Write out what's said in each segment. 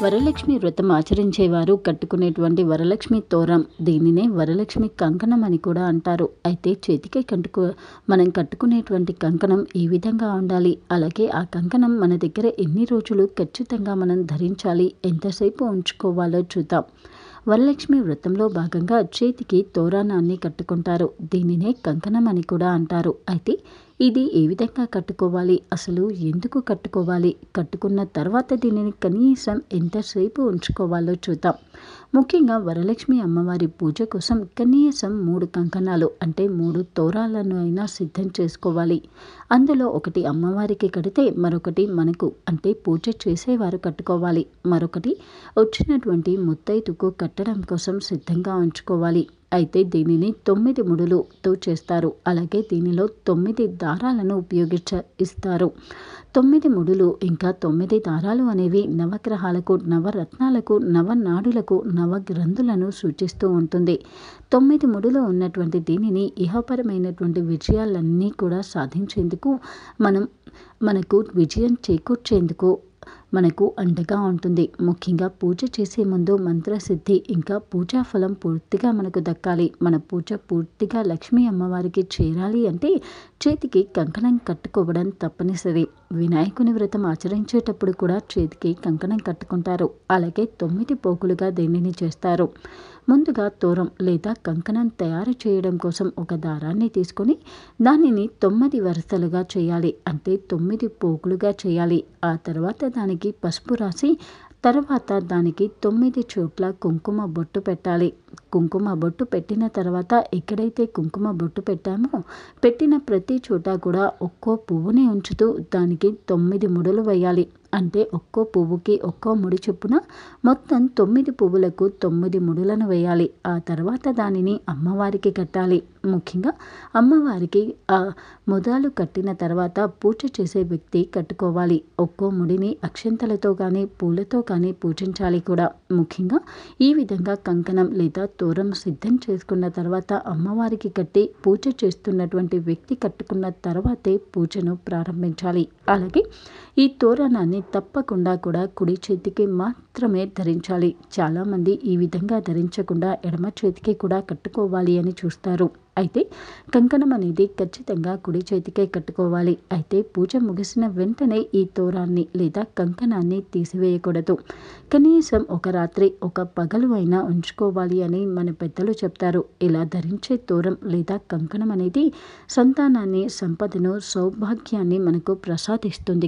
వరలక్ష్మి వ్రతం ఆచరించేవారు కట్టుకునేటువంటి వరలక్ష్మి తోరం దీనినే వరలక్ష్మి కంకణం అని కూడా అంటారు అయితే చేతికి కట్టుకో మనం కట్టుకునేటువంటి కంకణం ఈ విధంగా ఉండాలి అలాగే ఆ కంకణం మన దగ్గర ఎన్ని రోజులు ఖచ్చితంగా మనం ధరించాలి ఎంతసేపు ఉంచుకోవాలో చూద్దాం వరలక్ష్మి వ్రతంలో భాగంగా చేతికి తోరానాన్ని కట్టుకుంటారు దీనినే కంకణం అని కూడా అంటారు అయితే ఇది ఏ విధంగా కట్టుకోవాలి అసలు ఎందుకు కట్టుకోవాలి కట్టుకున్న తర్వాత దీనిని కనీసం ఎంతసేపు ఉంచుకోవాలో చూద్దాం ముఖ్యంగా వరలక్ష్మి అమ్మవారి పూజ కోసం కనీసం మూడు కంకణాలు అంటే మూడు తోరాలను అయినా సిద్ధం చేసుకోవాలి అందులో ఒకటి అమ్మవారికి కడితే మరొకటి మనకు అంటే పూజ చేసేవారు కట్టుకోవాలి మరొకటి వచ్చినటువంటి ముత్తైదుకు కట్టడం కోసం సిద్ధంగా ఉంచుకోవాలి అయితే దీనిని తొమ్మిది ముడులుతో చేస్తారు అలాగే దీనిలో తొమ్మిది దారాలను ఉపయోగించ ఇస్తారు తొమ్మిది ముడులు ఇంకా తొమ్మిది దారాలు అనేవి నవగ్రహాలకు నవరత్నాలకు నవనాడులకు నవగ్రంథులను సూచిస్తూ ఉంటుంది తొమ్మిది ముడులు ఉన్నటువంటి దీనిని ఇహపరమైనటువంటి విజయాలన్నీ కూడా సాధించేందుకు మనం మనకు విజయం చేకూర్చేందుకు మనకు అండగా ఉంటుంది ముఖ్యంగా పూజ చేసే ముందు మంత్రసిద్ధి ఇంకా పూజా ఫలం పూర్తిగా మనకు దక్కాలి మన పూజ పూర్తిగా లక్ష్మీ అమ్మవారికి చేరాలి అంటే చేతికి కంకణం కట్టుకోవడం తప్పనిసరి వినాయకుని వ్రతం ఆచరించేటప్పుడు కూడా చేతికి కంకణం కట్టుకుంటారు అలాగే తొమ్మిది పోకులుగా దీనిని చేస్తారు ముందుగా తోరం లేదా కంకణం తయారు చేయడం కోసం ఒక దారాన్ని తీసుకొని దానిని తొమ్మిది వరుసలుగా చేయాలి అంటే తొమ్మిది పోగులుగా చేయాలి ఆ తర్వాత దానికి పసుపు రాసి తర్వాత దానికి తొమ్మిది చోట్ల కుంకుమ బొట్టు పెట్టాలి కుంకుమ బొట్టు పెట్టిన తర్వాత ఎక్కడైతే కుంకుమ బొట్టు పెట్టామో పెట్టిన ప్రతి చోట కూడా ఒక్కో పువ్వుని ఉంచుతూ దానికి తొమ్మిది ముడులు వేయాలి అంటే ఒక్కో పువ్వుకి ఒక్కో ముడి చొప్పున మొత్తం తొమ్మిది పువ్వులకు తొమ్మిది ముడులను వేయాలి ఆ తర్వాత దానిని అమ్మవారికి కట్టాలి ముఖ్యంగా అమ్మవారికి ఆ ముదాలు కట్టిన తర్వాత పూజ చేసే వ్యక్తి కట్టుకోవాలి ఒక్కో ముడిని అక్షంతలతో కానీ పూలతో కానీ పూజించాలి కూడా ముఖ్యంగా ఈ విధంగా కంకణం లేదా తోరం సిద్ధం చేసుకున్న తర్వాత అమ్మవారికి కట్టి పూజ చేస్తున్నటువంటి వ్యక్తి కట్టుకున్న తర్వాతే పూజను ప్రారంభించాలి అలాగే ఈ తోరణాన్ని తప్పకుండా కూడా కుడి చేతికి మాత్రమే ధరించాలి చాలామంది ఈ విధంగా ధరించకుండా ఎడమ చేతికి కూడా కట్టుకోవాలి అని చూస్తారు అయితే కంకణం అనేది ఖచ్చితంగా కుడి చేతికే కట్టుకోవాలి అయితే పూజ ముగిసిన వెంటనే ఈ తోరాన్ని లేదా కంకణాన్ని తీసివేయకూడదు కనీసం ఒక రాత్రి ఒక పగలు అయినా ఉంచుకోవాలి అని మన పెద్దలు చెప్తారు ఇలా ధరించే తోరం లేదా కంకణం అనేది సంతానాన్ని సంపదను సౌభాగ్యాన్ని మనకు ప్రసాదిస్తుంది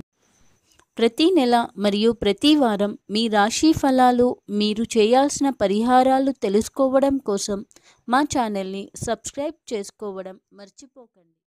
ప్రతి నెల మరియు ప్రతి వారం మీ రాశి ఫలాలు మీరు చేయాల్సిన పరిహారాలు తెలుసుకోవడం కోసం మా ఛానల్ని సబ్స్క్రైబ్ చేసుకోవడం మర్చిపోకండి